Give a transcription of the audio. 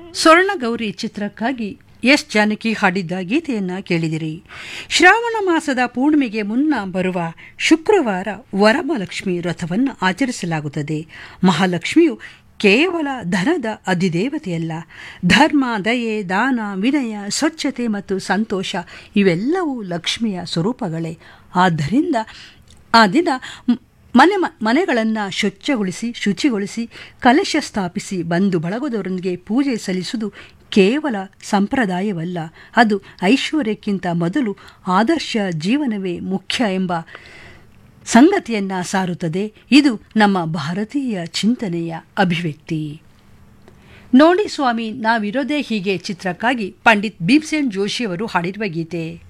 ಸ್ವರ್ಣಗೌರಿ ಚಿತ್ರಕ್ಕಾಗಿ ಎಸ್ ಜಾನಕಿ ಹಾಡಿದ್ದ ಗೀತೆಯನ್ನ ಕೇಳಿದಿರಿ ಶ್ರಾವಣ ಮಾಸದ ಪೂರ್ಣಿಮೆಗೆ ಮುನ್ನ ಬರುವ ಶುಕ್ರವಾರ ವರಮಲಕ್ಷ್ಮಿ ವ್ರತವನ್ನು ಆಚರಿಸಲಾಗುತ್ತದೆ ಮಹಾಲಕ್ಷ್ಮಿಯು ಕೇವಲ ಧನದ ಅಧಿದೇವತೆಯಲ್ಲ ಧರ್ಮ ದಯೆ ದಾನ ವಿನಯ ಸ್ವಚ್ಛತೆ ಮತ್ತು ಸಂತೋಷ ಇವೆಲ್ಲವೂ ಲಕ್ಷ್ಮಿಯ ಸ್ವರೂಪಗಳೇ ಆದ್ದರಿಂದ ಆ ದಿನ ಮನೆ ಮನೆಗಳನ್ನು ಸ್ವಚ್ಛಗೊಳಿಸಿ ಶುಚಿಗೊಳಿಸಿ ಕಲಶ ಸ್ಥಾಪಿಸಿ ಬಂಧು ಬಳಗದವರೊಂದಿಗೆ ಪೂಜೆ ಸಲ್ಲಿಸುವುದು ಕೇವಲ ಸಂಪ್ರದಾಯವಲ್ಲ ಅದು ಐಶ್ವರ್ಯಕ್ಕಿಂತ ಮೊದಲು ಆದರ್ಶ ಜೀವನವೇ ಮುಖ್ಯ ಎಂಬ ಸಂಗತಿಯನ್ನ ಸಾರುತ್ತದೆ ಇದು ನಮ್ಮ ಭಾರತೀಯ ಚಿಂತನೆಯ ಅಭಿವ್ಯಕ್ತಿ ನೋಡಿ ಸ್ವಾಮಿ ನಾವಿರೋದೇ ಹೀಗೆ ಚಿತ್ರಕ್ಕಾಗಿ ಪಂಡಿತ್ ಭೀಮ್ಸೇನ್ ಜೋಶಿಯವರು ಹಾಡಿರುವ ಗೀತೆ